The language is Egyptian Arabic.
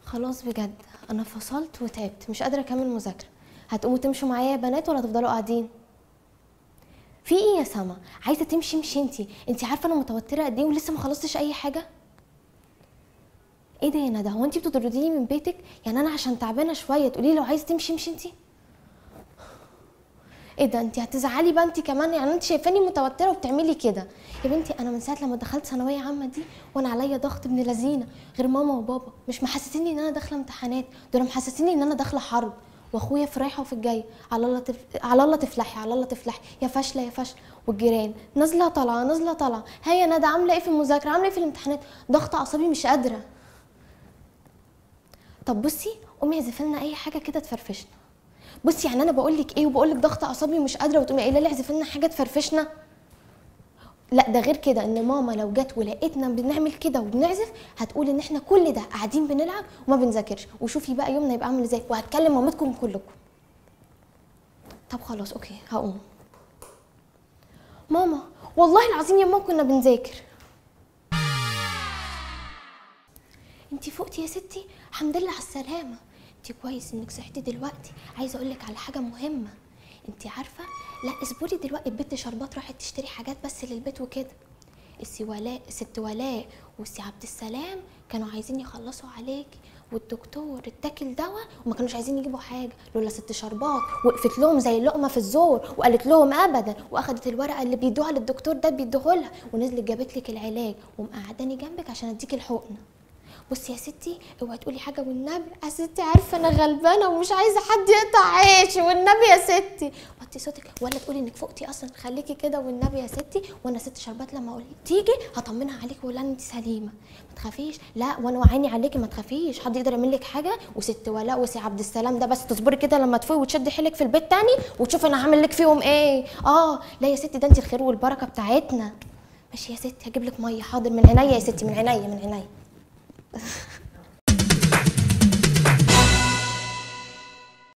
خلاص بجد انا فصلت وتعبت مش قادره اكمل مذاكره هتقوموا تمشوا معايا يا بنات ولا تفضلوا قاعدين في ايه يا سما عايزه تمشي مشي انتي انتي عارفه انا متوتره قد ايه ولسه ما خلصتش اي حاجه ايه ده يا ندى هو انتي بتطرديني من بيتك يعني انا عشان تعبانه شويه تقولي لو عايزه تمشي مشي انتي ايه ده انتي هتزعلي بقى انتي كمان يعني انت شايفاني متوتره وبتعملي كده يا بنتي انا من ساعه لما دخلت ثانويه عامه دي وانا عليا ضغط ابن لذينه غير ماما وبابا مش محسسيني ان انا داخله امتحانات دول محسسيني ان انا داخله حرب واخويا في رايحه وفي الجايه على الله تف... على الله تفلحي على الله تفلحي يا فاشله يا فاشله والجيران نازله طالعه نازله طالعه هي يا ندى عامله ايه في المذاكره عامله ايه في الامتحانات ضغط اعصابي مش قادره طب بصي قومي اعزفي لنا اي حاجه كده تفرفشنا بصي يعني انا بقول لك ايه وبقول لك ضغط اعصابي مش قادره وتقومي قايله لي اعزفي لنا حاجه تفرفشنا لا ده غير كده ان ماما لو جت ولقيتنا بنعمل كده وبنعزف هتقول ان احنا كل ده قاعدين بنلعب وما بنذاكرش وشوفي بقى يومنا يبقى عامل ازاي وهتكلم مامتكم كلكم طب خلاص اوكي هقوم ماما والله العظيم يا ماما كنا بنذاكر انتي فوقتي يا ستي الحمد لله على السلامه انتي كويس انك صحتي دلوقتي عايزه اقول لك على حاجه مهمه انتي عارفه لا اصبري دلوقتي البت شربات راحت تشتري حاجات بس للبيت وكده السي ولاء ست ولاء والسي عبد السلام كانوا عايزين يخلصوا عليكي والدكتور اتاكل دواء وما كانوش عايزين يجيبوا حاجه لولا ست شربات وقفت لهم زي اللقمه في الزور وقالت لهم ابدا واخدت الورقه اللي بيدوها للدكتور ده بيديهولها ونزلت جابت لك العلاج ومقعداني جنبك عشان اديك الحقنه بصي يا ستي اوعي تقولي حاجه والنبي يا ستي عارفه انا غلبانه ومش عايزه حد يقطع عيشي والنبي يا ستي وطي صوتك ولا تقولي انك فوقتي اصلا خليكي كده والنبي يا ستي وانا ست شربات لما اقول تيجي هطمنها عليكي واقول لها انت سليمه ما تخافيش لا وانا وعيني عليكي ما تخافيش حد يقدر يعمل لك حاجه وست ولاء وسي عبد السلام ده بس تصبري كده لما تفوقي وتشدي حيلك في البيت تاني وتشوفي انا هعمل لك فيهم ايه اه لا يا ستي ده انت الخير والبركه بتاعتنا ماشي يا ستي هجيب لك ميه حاضر من عينيا يا ستي من عينيا من عينيا